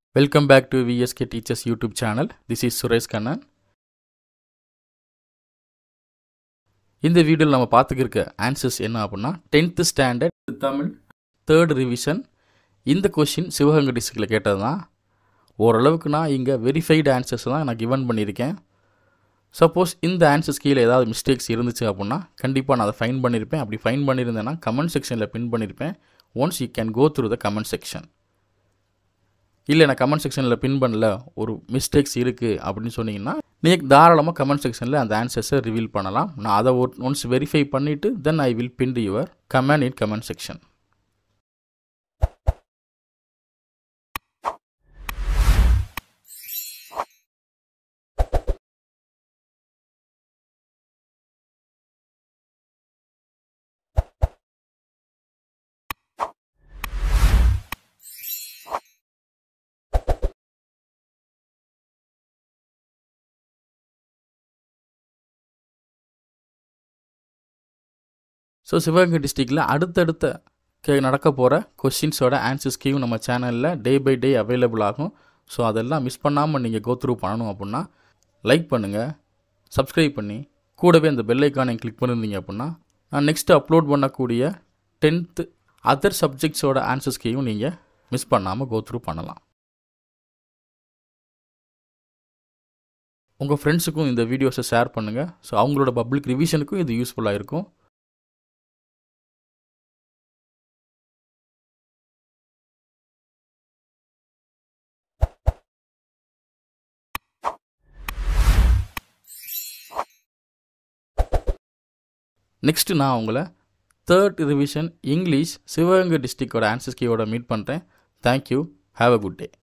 Welcome back to VSK Teachers YouTube channel. This is Suresh Kannan இந்த வீடியோவில் நம்ம பார்த்துக்கிருக்க ஆன்சர்ஸ் என்ன அப்படின்னா tenth standard Tamil third revision இந்த கொஷின் சிவகங்கை டிஸ்ட்ரிக்டில் கேட்டது தான் ஓரளவுக்கு நான் இங்கே வெரிஃபைடு ஆன்சர்ஸ் தான் நான் கிவன் பண்ணியிருக்கேன் சப்போஸ் இந்த ஆன்சர்ஸ் கீழே ஏதாவது மிஸ்டேக்ஸ் இருந்துச்சு அப்படின்னா கண்டிப்பாக நான் அதை ஃபைன் பண்ணியிருப்பேன் அப்படி ஃபைன் பண்ணியிருந்தேன்னா கமெண்ட் செக்ஷனில் பின் பண்ணியிருப்பேன் once you can go through the comment section இல்லை நான் கமெண்ட் செக்ஷனில் பின் பண்ணல ஒரு மிஸ்டேக்ஸ் இருக்குது அப்படின்னு சொன்னீங்கன்னா நீங்கள் தாராளமாக கமெண்ட் செக்ஷனில் அந்த ஆன்சர்ஸை ரிவீல் பண்ணலாம் நான் அதை ஒன்ஸ் வெரிஃபை பண்ணிவிட்டு then I will pin your comment in comment section so Sivaganga டிஸ்ட்ரிக்டில் அடுத்தடுத்த கே நடக்க போகிற கொஷின்ஸோட ஆன்சர்ஸ்கையும் நம்ம சேனலில் டே பை டே அவைலபிள் ஆகும் ஸோ அதெல்லாம் மிஸ் பண்ணாமல் நீங்கள் கோ த்ரூ பண்ணணும் அப்படின்னா லைக் பண்ணுங்கள் சப்ஸ்கிரைப் பண்ணி கூடவே அந்த பெல் ஐக்கானை கிளிக் பண்ணியிருந்தீங்க அப்படின்னா நான் நெக்ஸ்ட்டு அப்லோட் பண்ணக்கூடிய டென்த்து அதர் சப்ஜெக்ட்ஸோட ஆன்சர்ஸ்கையும் நீங்கள் மிஸ் பண்ணாமல் கோ த்ரூ பண்ணலாம் உங்கள் ஃப்ரெண்ட்ஸுக்கும் இந்த வீடியோஸை ஷேர் பண்ணுங்கள் ஸோ அவங்களோட பப்ளிக் ரிவிஷனுக்கும் இது யூஸ்ஃபுல்லாக இருக்கும் நெக்ஸ்ட்டு நான் உங்களை தேர்ட் ரிவிஷன் இங்கிலீஷ் சிவகங்கை டிஸ்ட்ரிக்டோட ஆன்சர்ஸ் கீயோட மீட் பண்ணுறேன் thank you have a good day